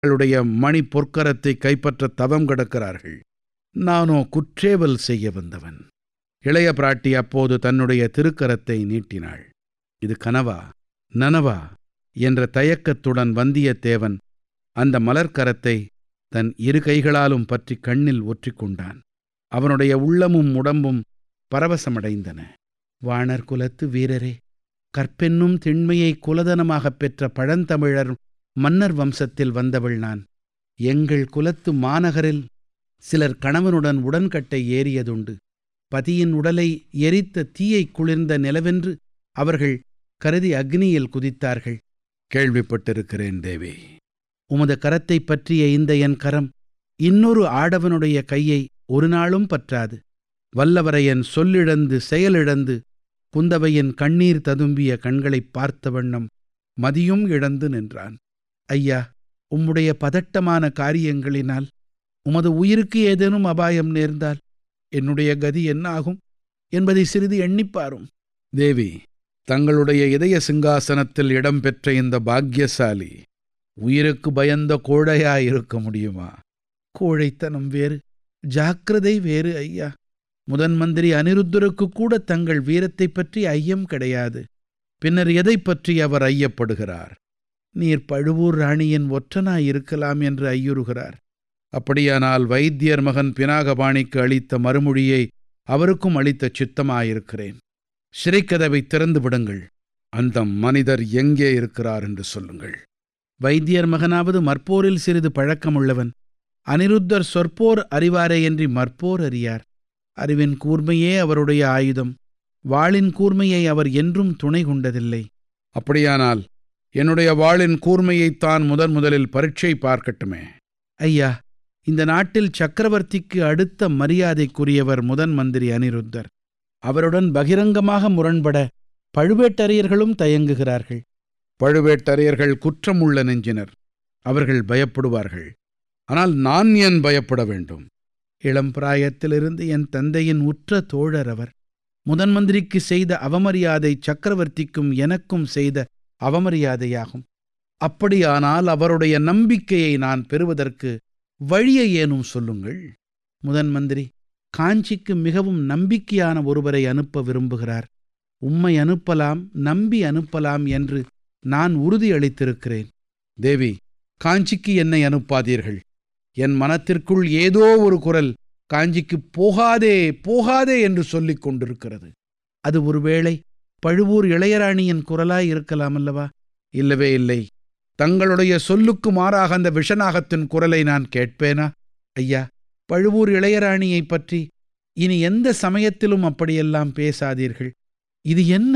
தங்களுடைய மணி பொற்கரத்தை கைப்பற்ற தவம் கிடக்கிறார்கள் நானோ குற்றேவல் செய்ய வந்தவன் இளைய பிராட்டி அப்போது தன்னுடைய திருக்கரத்தை நீட்டினாள் இது கனவா நனவா என்ற தயக்கத்துடன் வந்தியத்தேவன் அந்த மலர்க்கரத்தை தன் இரு கைகளாலும் பற்றி கண்ணில் ஒற்றிக்கொண்டான் அவனுடைய உள்ளமும் உடம்பும் பரவசமடைந்தன வாணர் குலத்து வீரரே கற்பென்னும் திண்மையை குலதனமாகப் பெற்ற பழந்தமிழர் மன்னர் வம்சத்தில் வந்தவள் நான் எங்கள் குலத்து மாநகரில் சிலர் கணவனுடன் உடன்கட்டை ஏறியதுண்டு பதியின் உடலை எரித்த தீயை குளிர்ந்த நிலவென்று அவர்கள் கருதி அக்னியில் குதித்தார்கள் கேள்விப்பட்டிருக்கிறேன் தேவி உமது கரத்தை பற்றிய இந்த என் கரம் இன்னொரு ஆடவனுடைய கையை ஒரு நாளும் பற்றாது வல்லவரையன் சொல்லிழந்து செயலிழந்து குந்தவையின் கண்ணீர் ததும்பிய கண்களைப் பார்த்த வண்ணம் மதியும் இழந்து நின்றான் ஐயா உம்முடைய பதட்டமான காரியங்களினால் உமது உயிருக்கு ஏதேனும் அபாயம் நேர்ந்தால் என்னுடைய கதி என்ன ஆகும் என்பதை சிறிது எண்ணிப்பாரும் தேவி தங்களுடைய இதய சிங்காசனத்தில் இடம்பெற்ற இந்த பாக்கியசாலி உயிருக்கு பயந்த கோழையாயிருக்க முடியுமா கோழைத்தனம் வேறு ஜாக்கிரதை வேறு ஐயா முதன் மந்திரி அனிருத்தருக்கு கூட தங்கள் வீரத்தை பற்றி ஐயம் கிடையாது பின்னர் எதை பற்றி அவர் ஐயப்படுகிறார் நீர் பழுவூர் ராணியின் ஒற்றனாயிருக்கலாம் என்று ஐயுறுகிறார் அப்படியானால் வைத்தியர் மகன் பினாகபாணிக்கு அளித்த மறுமொழியை அவருக்கும் அளித்த சித்தமாயிருக்கிறேன் சிறைக்கதவை திறந்து விடுங்கள் அந்த மனிதர் எங்கே இருக்கிறார் என்று சொல்லுங்கள் வைத்தியர் மகனாவது மற்போரில் சிறிது பழக்கமுள்ளவன் அனிருத்தர் சொற்போர் அறிவாரேயன்றி மற்போர் அறியார் அறிவின் கூர்மையே அவருடைய ஆயுதம் வாளின் கூர்மையை அவர் என்றும் துணை கொண்டதில்லை அப்படியானால் என்னுடைய வாளின் கூர்மையைத்தான் முதன் முதலில் பரீட்சை பார்க்கட்டுமே ஐயா இந்த நாட்டில் சக்கரவர்த்திக்கு அடுத்த மரியாதைக்குரியவர் முதன் மந்திரி அனிருத்தர் அவருடன் பகிரங்கமாக முரண்பட பழுவேட்டரையர்களும் தயங்குகிறார்கள் பழுவேட்டரையர்கள் குற்றமுள்ள நெஞ்சினர் அவர்கள் பயப்படுவார்கள் ஆனால் நான் ஏன் பயப்பட வேண்டும் இளம் பிராயத்திலிருந்து என் தந்தையின் உற்ற தோழர் அவர் முதன் மந்திரிக்கு செய்த அவமரியாதை சக்கரவர்த்திக்கும் எனக்கும் செய்த அவமரியாதையாகும் அப்படியானால் அவருடைய நம்பிக்கையை நான் பெறுவதற்கு வழியை ஏனும் சொல்லுங்கள் முதன் மந்திரி காஞ்சிக்கு மிகவும் நம்பிக்கையான ஒருவரை அனுப்ப விரும்புகிறார் உம்மை அனுப்பலாம் நம்பி அனுப்பலாம் என்று நான் உறுதியளித்திருக்கிறேன் தேவி காஞ்சிக்கு என்னை அனுப்பாதீர்கள் என் மனத்திற்குள் ஏதோ ஒரு குரல் காஞ்சிக்கு போகாதே போகாதே என்று சொல்லிக் கொண்டிருக்கிறது அது ஒருவேளை பழுவூர் இளையராணியின் குரலாய் இருக்கலாம் அல்லவா இல்லவே இல்லை தங்களுடைய சொல்லுக்கு மாறாக அந்த விஷநாகத்தின் குரலை நான் கேட்பேனா ஐயா பழுவூர் இளையராணியைப் பற்றி இனி எந்த சமயத்திலும் அப்படியெல்லாம் பேசாதீர்கள் இது என்ன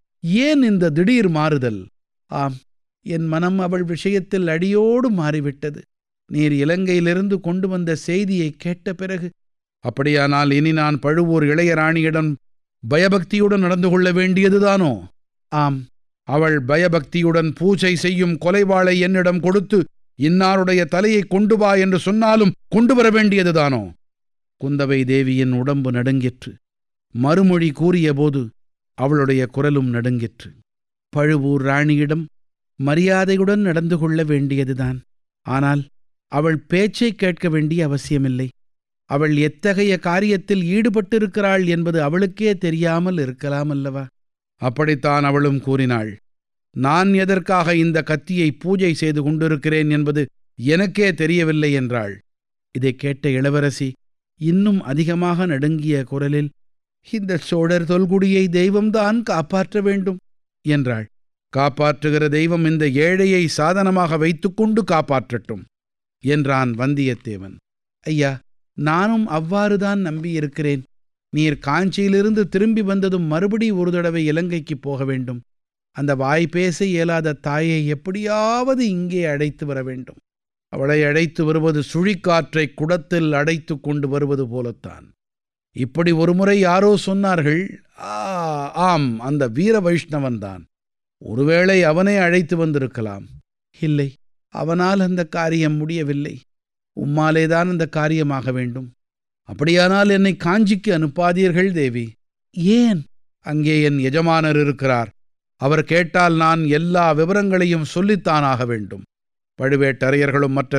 ஏன் இந்த திடீர் மாறுதல் ஆம் என் மனம் அவள் விஷயத்தில் அடியோடு மாறிவிட்டது நீர் இலங்கையிலிருந்து கொண்டு வந்த செய்தியை கேட்ட பிறகு அப்படியானால் இனி நான் பழுவூர் இளையராணியிடம் பயபக்தியுடன் நடந்து கொள்ள வேண்டியதுதானோ ஆம் அவள் பயபக்தியுடன் பூஜை செய்யும் கொலைவாளை என்னிடம் கொடுத்து இன்னாருடைய தலையை கொண்டு வா என்று சொன்னாலும் கொண்டு வர வேண்டியதுதானோ குந்தவை தேவியின் உடம்பு நடுங்கிற்று மறுமொழி கூறியபோது அவளுடைய குரலும் நடுங்கிற்று பழுவூர் ராணியிடம் மரியாதையுடன் நடந்து கொள்ள வேண்டியதுதான் ஆனால் அவள் பேச்சைக் கேட்க வேண்டிய அவசியமில்லை அவள் எத்தகைய காரியத்தில் ஈடுபட்டிருக்கிறாள் என்பது அவளுக்கே தெரியாமல் இருக்கலாம் அல்லவா அப்படித்தான் அவளும் கூறினாள் நான் எதற்காக இந்த கத்தியை பூஜை செய்து கொண்டிருக்கிறேன் என்பது எனக்கே தெரியவில்லை என்றாள் இதைக் கேட்ட இளவரசி இன்னும் அதிகமாக நடுங்கிய குரலில் இந்த சோழர் தொல்குடியை தெய்வம்தான் காப்பாற்ற வேண்டும் என்றாள் காப்பாற்றுகிற தெய்வம் இந்த ஏழையை சாதனமாக வைத்துக்கொண்டு காப்பாற்றட்டும் என்றான் வந்தியத்தேவன் ஐயா நானும் அவ்வாறுதான் நம்பியிருக்கிறேன் நீர் காஞ்சியிலிருந்து திரும்பி வந்ததும் மறுபடி ஒரு தடவை இலங்கைக்கு போக வேண்டும் அந்த வாய் பேச இயலாத தாயை எப்படியாவது இங்கே அழைத்து வர வேண்டும் அவளை அழைத்து வருவது சுழிக்காற்றை குடத்தில் அடைத்து கொண்டு வருவது போலத்தான் இப்படி ஒருமுறை யாரோ சொன்னார்கள் ஆ ஆம் அந்த வீர வைஷ்ணவன்தான் ஒருவேளை அவனே அழைத்து வந்திருக்கலாம் இல்லை அவனால் அந்த காரியம் முடியவில்லை உம்மாலேதான் அந்த காரியமாக வேண்டும் அப்படியானால் என்னை காஞ்சிக்கு அனுப்பாதீர்கள் தேவி ஏன் அங்கே என் எஜமானர் இருக்கிறார் அவர் கேட்டால் நான் எல்லா விவரங்களையும் சொல்லித்தான் ஆக வேண்டும் பழுவேட்டரையர்களும் மற்ற